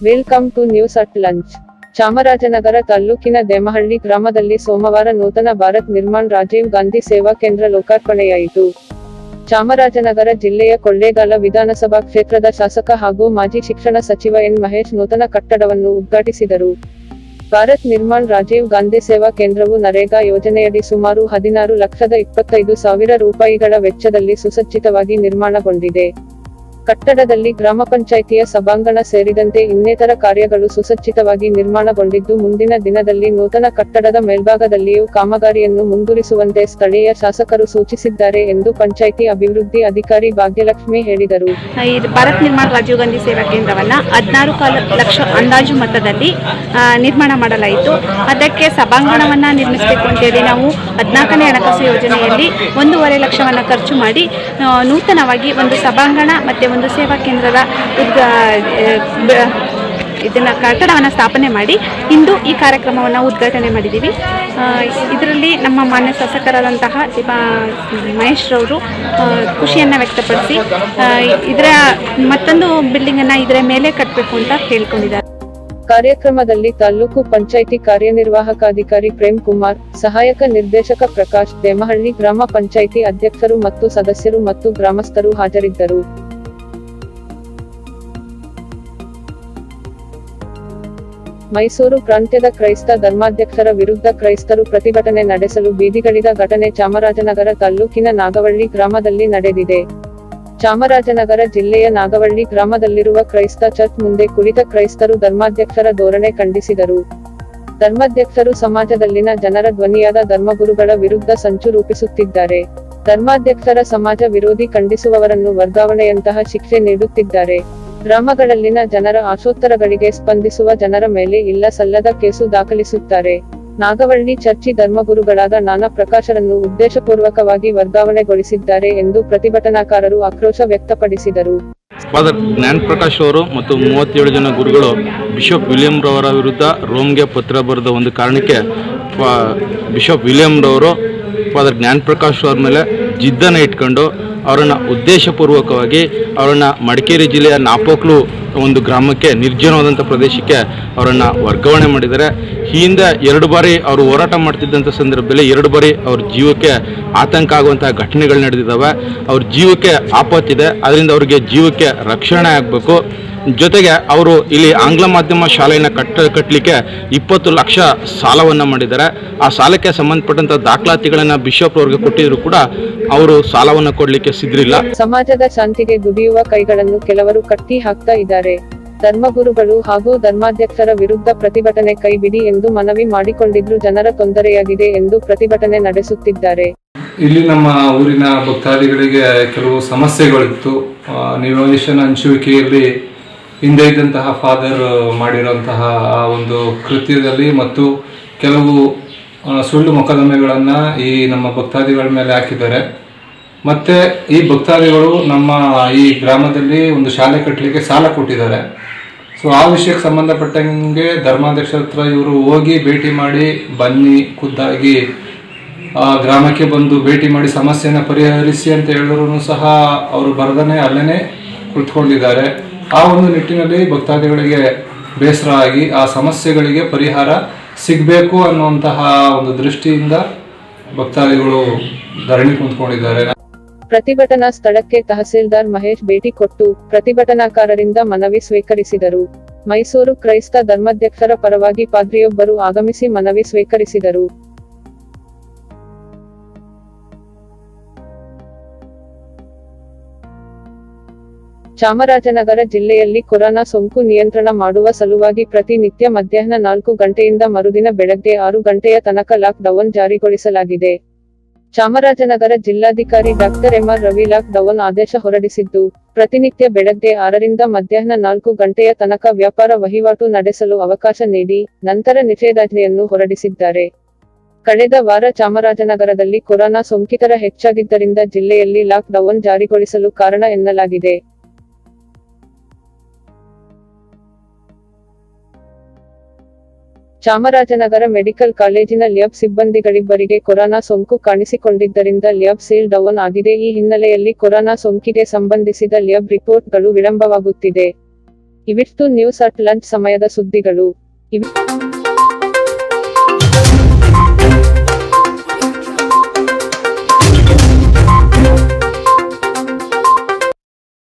welcome to news at lunch Chamarajanagar ತಾಲ್ಲೂಕಿನ ದೇಮಹಳ್ಳಿ ಗ್ರಾಮದಲ್ಲಿ ಸೋಮವಾರ ನೂತನ ಭಾರತ್ ನಿರ್ಮಾಣ್ ರಾಜೀವ್ ಗಾಂಧಿ ಸೇವಾ ಕೇಂದ್ರ ಲೋಕಾರ್ಪಣೆಯಾಯಿತು ಚಾಮರಾಜನಗರ ಜಿಲ್ಲೆಯ ಕೊಳ್ಳೇಗಾಲ ವಿಧಾನಸಭಾ ಕ್ಷೇತ್ರದ ಶಾಸಕ ಹಾಗೂ ಮಾಜಿ ಶಿಕ್ಷಣ ಸಚಿವ ಎನ್ ಮಹೇಶ್ ನೂತನ ಕಟ್ಟಡವನ್ನು ಉದ್ಘಾಟಿಸಿದರು ಭಾರತ್ ನಿರ್ಮಾಣ್ ರಾಜೀವ್ ಗಾಂಧಿ ಸೇವಾ ಕೇಂದ್ರವು ನರೇಗಾ ಯೋಜನೆಯಡಿ ಸುಮಾರು ಹದಿನಾರು ಲಕ್ಷದ ಇಪ್ಪತ್ತೈದು ಸಾವಿರ ರೂಪಾಯಿಗಳ ವೆಚ್ಚದಲ್ಲಿ ಸುಸಜ್ಜಿತವಾಗಿ ನಿರ್ಮಾಣಗೊಂಡಿದೆ ಕಟ್ಟಡದಲ್ಲಿ ಗ್ರಾಮ ಪಂಚಾಯಿತಿಯ ಸಭಾಂಗಣ ಸೇರಿದಂತೆ ಇನ್ನಿತರ ಕಾರ್ಯಗಳು ಸುಸಜ್ಜಿತವಾಗಿ ನಿರ್ಮಾಣಗೊಂಡಿದ್ದು ಮುಂದಿನ ದಿನದಲ್ಲಿ ನೂತನ ಕಟ್ಟಡದ ಮೇಲ್ಭಾಗದಲ್ಲಿಯೂ ಕಾಮಗಾರಿಯನ್ನು ಮುಂದುವರಿಸುವಂತೆ ಸ್ಥಳೀಯ ಶಾಸಕರು ಸೂಚಿಸಿದ್ದಾರೆ ಎಂದು ಪಂಚಾಯಿತಿ ಅಭಿವೃದ್ಧಿ ಅಧಿಕಾರಿ ಭಾಗ್ಯಲಕ್ಷ್ಮಿ ಹೇಳಿದರು ಈ ಭಾರತ್ ನಿರ್ಮಾಣ ರಾಜೀವ್ ಗಾಂಧಿ ಸೇವಾ ಕೇಂದ್ರವನ್ನು ಹದಿನಾರು ಕಾಲ ಲಕ್ಷ ಅಂದಾಜು ಮೊತ್ತದಲ್ಲಿ ಆ, ನಿರ್ಮಾಣ ಮಾಡಲಾಯಿತು ಅದಕ್ಕೆ ಸಭಾಂಗಣವನ್ನು ನಿರ್ಮಿಸಬೇಕು ಅಂತೇಳಿ ನಾವು ಹದಿನಾಲ್ಕನೇ ಹಣಕಾಸು ಯೋಜನೆಯಲ್ಲಿ ಒಂದೂವರೆ ಲಕ್ಷವನ್ನು ಖರ್ಚು ಮಾಡಿ ಆ, ನೂತನವಾಗಿ ಒಂದು ಸಭಾಂಗಣ ಮತ್ತು ಒಂದು ಸೇವಾ ಕೇಂದ್ರದ ಉದ್ಘಾ ಇದನ್ನು ಕಟ್ಟಡವನ್ನು ಸ್ಥಾಪನೆ ಮಾಡಿ ಇಂದು ಈ ಕಾರ್ಯಕ್ರಮವನ್ನು ಉದ್ಘಾಟನೆ ಮಾಡಿದ್ದೀವಿ ಇದರಲ್ಲಿ ನಮ್ಮ ಮಾನ್ಯ ಶಾಸಕರಾದಂತಹ ಆ, ಮಹೇಶ್ ರವರು ಖುಷಿಯನ್ನು ವ್ಯಕ್ತಪಡಿಸಿ ಆ, ಇದರ ಮತ್ತೊಂದು ಬಿಲ್ಡಿಂಗನ್ನು ಇದರ ಮೇಲೆ ಕಟ್ಟಬೇಕು ಅಂತ ಹೇಳ್ಕೊಂಡಿದ್ದಾರೆ ಕಾರ್ಯಕ್ರಮದಲ್ಲಿ ತಾಲೂಕು ಪಂಚಾಯಿತಿ ಕಾರ್ಯನಿರ್ವಾಹಕಾಧಿಕಾರಿ ಪ್ರೇಮ್ ಕುಮಾರ್ ಸಹಾಯಕ ನಿರ್ದೇಶಕ ಪ್ರಕಾಶ್ ದೇಮಹಳ್ಳಿ ಗ್ರಾಮ ಪಂಚಾಯಿತಿ ಅಧ್ಯಕ್ಷರು ಮತ್ತು ಸದಸ್ಯರು ಮತ್ತು ಗ್ರಾಮಸ್ಥರು ಹಾಜರಿದ್ದರು ಮೈಸೂರು ಪ್ರಾಂತ್ಯದ ಕ್ರೈಸ್ತ ಧರ್ಮಾಧ್ಯಕ್ಷರ ವಿರುದ್ಧ ಕ್ರೈಸ್ತರು ಪ್ರತಿಭಟನೆ ನಡೆಸಲು ಬೀದಿಗಿಳಿದ ಘಟನೆ ಚಾಮರಾಜನಗರ ತಾಲ್ಲೂಕಿನ ನಾಗವಳ್ಳಿ ಗ್ರಾಮದಲ್ಲಿ ನಡೆದಿದೆ ಚಾಮರಾಜನಗರ ಜಿಲ್ಲೆಯ ನಾಗವಳ್ಳಿ ಗ್ರಾಮದಲ್ಲಿರುವ ಕ್ರೈಸ್ತ ಚರ್ಚ್ ಮುಂದೆ ಕುಳಿತ ಕ್ರೈಸ್ತರು ಧರ್ಮಾಧ್ಯಕ್ಷರ ಧೋರಣೆ ಖಂಡಿಸಿದರು ಧರ್ಮಾಧ್ಯಕ್ಷರು ಸಮಾಜದಲ್ಲಿನ ಜನರ ಧ್ವನಿಯಾದ ಧರ್ಮಗುರುಗಳ ವಿರುದ್ಧ ಸಂಚು ರೂಪಿಸುತ್ತಿದ್ದಾರೆ ಧರ್ಮಾಧ್ಯಕ್ಷರ ಸಮಾಜ ವಿರೋಧಿ ಖಂಡಿಸುವವರನ್ನು ವರ್ಗಾವಣೆಯಂತಹ ಶಿಕ್ಷೆ ನೀಡುತ್ತಿದ್ದಾರೆ ಗ್ರಾಮಗಳಲ್ಲಿನ ಜನರ ಆಶೋತ್ತರಗಳಿಗೆ ಸ್ಪಂದಿಸುವ ಜನರ ಮೇಲೆ ಇಲ್ಲ ಸಲ್ಲದ ಕೇಸು ದಾಖಲಿಸುತ್ತಾರೆ ನಾಗವಳ್ಳಿ ಚರ್ಚಿ ಧರ್ಮಗುರುಗಳಾದ ನಾನಾ ಪ್ರಕಾಶರನ್ನು ಉದ್ದೇಶಪೂರ್ವಕವಾಗಿ ವರ್ಗಾವಣೆಗೊಳಿಸಿದ್ದಾರೆ ಎಂದು ಪ್ರತಿಭಟನಾಕಾರರು ಆಕ್ರೋಶ ವ್ಯಕ್ತಪಡಿಸಿದರು ಫಾದರ್ ಜ್ಞಾನ್ ಪ್ರಕಾಶ್ ಅವರು ಮತ್ತು ಮೂವತ್ತೇಳು ಜನ ಗುರುಗಳು ಬಿಷಪ್ ವಿಲಿಯಂ ರವರ ವಿರುದ್ಧ ರೋಮ್ಗೆ ಪತ್ರ ಬರೆದ ಒಂದು ಕಾರಣಕ್ಕೆ ಫಾ- ಬಿಷಪ್ ವಿಲಿಯಂ ರವರು ಫಾದರ್ ಜ್ಞಾನ್ ಪ್ರಕಾಶ್ ಅವ್ರ ಮೇಲೆ ಜಿದ್ದನ್ನು ಇಟ್ಕೊಂಡು ಅವರನ್ನು ಉದ್ದೇಶಪೂರ್ವಕವಾಗಿ ಅವರನ್ನು ಮಡಿಕೇರಿ ಜಿಲ್ಲೆಯ ನಾಪೋಕ್ಲು ಒಂದು ಗ್ರಾಮಕ್ಕೆ ನಿರ್ಜನವಾದಂಥ ಪ್ರದೇಶಕ್ಕೆ ಅವರನ್ನು ವರ್ಗಾವಣೆ ಮಾಡಿದ್ದಾರೆ ಈ ಹಿಂದೆ ಎರಡು ಬಾರಿ ಅವರು ಹೋರಾಟ ಮಾಡ್ತಿದ್ದಂಥ ಸಂದರ್ಭದಲ್ಲಿ ಎರಡು ಬಾರಿ ಅವ್ರ ಜೀವಕ್ಕೆ ಆತಂಕ ಆಗುವಂತಹ ಘಟನೆಗಳು ನಡೆದಿದ್ದಾವೆ ಅವ್ರ ಜೀವಕ್ಕೆ ಆಪತ್ತಿದೆ ಅದರಿಂದ ಅವ್ರಿಗೆ ಜೀವಕ್ಕೆ ರಕ್ಷಣೆ ಆಗಬೇಕು ಜೊತೆಗೆ ಅವರು ಇಲ್ಲಿ ಆಂಗ್ಲ ಮಾಧ್ಯಮ ಶಾಲೆಯನ್ನು ಕಟ್ಟ ಕಟ್ಟಲಿಕ್ಕೆ ಇಪ್ಪತ್ತು ಲಕ್ಷ ಸಾಲವನ್ನು ಮಾಡಿದ್ದಾರೆ ಆ ಸಾಲಕ್ಕೆ ಸಂಬಂಧಪಟ್ಟಂಥ ದಾಖಲಾತಿಗಳನ್ನು ಬಿಷಪ್ ಅವ್ರಿಗೆ ಕೊಟ್ಟಿದ್ರು ಕೂಡ ಅವರು ಸಾಲವನ್ನು ಕೊಡಲಿಕ್ಕೆ ಸಿದ್ರಿಲ್ಲ ಸಮಾಜದ ಶಾಂತಿಗೆ ದುಡಿಯುವ ಕೈಗಳನ್ನು ಕೆಲವರು ಕಟ್ಟಿ ಹಾಕ್ತಾ ಇದ್ದಾರೆ ಧರ್ಮಗುರುಗಳು ಹಾಗೂ ಧರ್ಮಾಧ್ಯಕ್ಷರ ವಿರುದ್ಧ ಪ್ರತಿಭಟನೆ ಕೈಬಿಡಿ ಎಂದು ಮನವಿ ಮಾಡಿಕೊಂಡಿದ್ರು ಜನರ ತೊಂದರೆಯಾಗಿದೆ ಎಂದು ಪ್ರತಿಭಟನೆ ನಡೆಸುತ್ತಿದ್ದಾರೆ ಇಲ್ಲಿ ನಮ್ಮ ಊರಿನ ಭಕ್ತಾದಿಗಳಿಗೆ ಕೆಲವು ಸಮಸ್ಯೆಗಳಿತ್ತು ಆ, ನಿವೇಶನ ಹಂಚುವಿಕೆಯಲ್ಲಿ ಹಿಂದೆ ಇದ್ದಂತಹ ಫಾದರ್ ಮಾಡಿರುವಂತಹ ಆ ಒಂದು ಕೃತ್ಯದಲ್ಲಿ ಮತ್ತು ಕೆಲವು ಆ, ಸುಳ್ಳು ಮೊಕದ್ದಮೆಗಳನ್ನು ಈ ನಮ್ಮ ಭಕ್ತಾದಿಗಳ ಮೇಲೆ ಹಾಕಿದ್ದಾರೆ ಮತ್ತೆ ಈ ಭಕ್ತಾದಿಗಳು ನಮ್ಮ ಈ ಗ್ರಾಮದಲ್ಲಿ ಒಂದು ಶಾಲೆ ಕಟ್ಟಲಿಕ್ಕೆ ಸಾಲ ಕೊಟ್ಟಿದ್ದಾರೆ ಸೊ ಆ ವಿಷಯಕ್ಕೆ ಸಂಬಂಧಪಟ್ಟಂಗೆ ಧರ್ಮಾಧ್ಯಕ್ಷರ ಹತ್ರ ಇವರು ಹೋಗಿ ಭೇಟಿ ಮಾಡಿ ಬನ್ನಿ ಖುದ್ದಾಗಿ ಆ ಗ್ರಾಮಕ್ಕೆ ಬಂದು ಭೇಟಿ ಮಾಡಿ ಸಮಸ್ಯೆನ ಪರಿಹರಿಸಿ ಅಂತ ಹೇಳಿದ್ರು ಸಹ ಅವರು ಬರದನೆ ಅಲ್ಲೇನೆ ಕುಳಿತುಕೊಂಡಿದ್ದಾರೆ ಆ ಒಂದು ನಿಟ್ಟಿನಲ್ಲಿ ಭಕ್ತಾದಿಗಳಿಗೆ ಬೇಸರ ಆಗಿ ಆ ಸಮಸ್ಯೆಗಳಿಗೆ ಪರಿಹಾರ ಸಿಗಬೇಕು ಅನ್ನುವಂತಹ ಒಂದು ದೃಷ್ಟಿಯಿಂದ ಭಕ್ತಾದಿಗಳು ಧರಣಿ ಕುಂತ್ಕೊಂಡಿದ್ದಾರೆ ಪ್ರತಿಭಟನಾ ಸ್ಥಳಕ್ಕೆ ತಹಸೀಲ್ದಾರ್ ಮಹೇಶ್ ಭೇಟಿ ಕೊಟ್ಟು ಪ್ರತಿಭಟನಾಕಾರರಿಂದ ಮನವಿ ಸ್ವೀಕರಿಸಿದರು ಮೈಸೂರು ಕ್ರೈಸ್ತ ಧರ್ಮಾಧ್ಯಕ್ಷರ ಪರವಾಗಿ ಪಾದ್ರಿಯೊಬ್ಬರು ಆಗಮಿಸಿ ಮನವಿ ಸ್ವೀಕರಿಸಿದರು ಚಾಮರಾಜನಗರ ಜಿಲ್ಲೆಯಲ್ಲಿ ಕೊರೋನಾ ಸೋಂಕು ನಿಯಂತ್ರಣ ಮಾಡುವ ಸಲುವಾಗಿ ಪ್ರತಿನಿತ್ಯ ಮಧ್ಯಾಹ್ನ ನಾಲ್ಕು ಗಂಟೆಯಿಂದ ಮರುದಿನ ಬೆಳಗ್ಗೆ ಆರು ಗಂಟೆಯ ತನಕ ಲಾಕ್ ಡೌನ್ ಜಾರಿಗೊಳಿಸಲಾಗಿದೆ ಚಾಮರಾಜನಗರ ಜಿಲ್ಲಾಧಿಕಾರಿ ಡಾಕ್ಟರ್ ಎಂಆರ್ ರವಿ ಲಾಕ್ ಡೌನ್ ಆದೇಶ ಹೊರಡಿಸಿದ್ದು ಪ್ರತಿನಿತ್ಯ ಬೆಳಗ್ಗೆ ಆರರಿಂದ ಮಧ್ಯಾಹ್ನ ನಾಲ್ಕು ಗಂಟೆಯ ತನಕ ವ್ಯಾಪಾರ ವಹಿವಾಟು ನಡೆಸಲು ಅವಕಾಶ ನೀಡಿ ನಂತರ ನಿಷೇಧಾಜ್ಞೆಯನ್ನು ಹೊರಡಿಸಿದ್ದಾರೆ ಕಳೆದ ವಾರ ಚಾಮರಾಜನಗರದಲ್ಲಿ ಕೊರೋನಾ ಸೋಂಕಿತರ ಹೆಚ್ಚಾಗಿದ್ದರಿಂದ ಜಿಲ್ಲೆಯಲ್ಲಿ ಲಾಕ್ ಡೌನ್ ಜಾರಿಗೊಳಿಸಲು ಕಾರಣ ಎನ್ನಲಾಗಿದೆ ಚಾಮರಾಜನಗರ ಮೆಡಿಕಲ್ ಕಾಲೇಜಿನ ಲ್ಯಾಬ್ ಸಿಬ್ಬಂದಿಗಳಿಬ್ಬರಿಗೆ ಕೊರೋನಾ ಸೋಂಕು ಕಾಣಿಸಿಕೊಂಡಿದ್ದರಿಂದ ಲ್ಯಾಬ್ ಸೀಲ್ ಡೌನ್ ಆಗಿದೆ ಈ ಹಿನ್ನೆಲೆಯಲ್ಲಿ ಕೊರೋನಾ ಸೋಂಕಿಗೆ ಸಂಬಂಧಿಸಿದ ಲ್ಯಾಬ್ ರಿಪೋರ್ಟ್ಗಳು ವಿಳಂಬವಾಗುತ್ತಿದೆ ಇವಿಷ್ಟು ನ್ಯೂಸ್ ಅಟ್ ಲಂಚ್ ಸಮಯದ ಸುದ್ದಿಗಳು ಇವಿ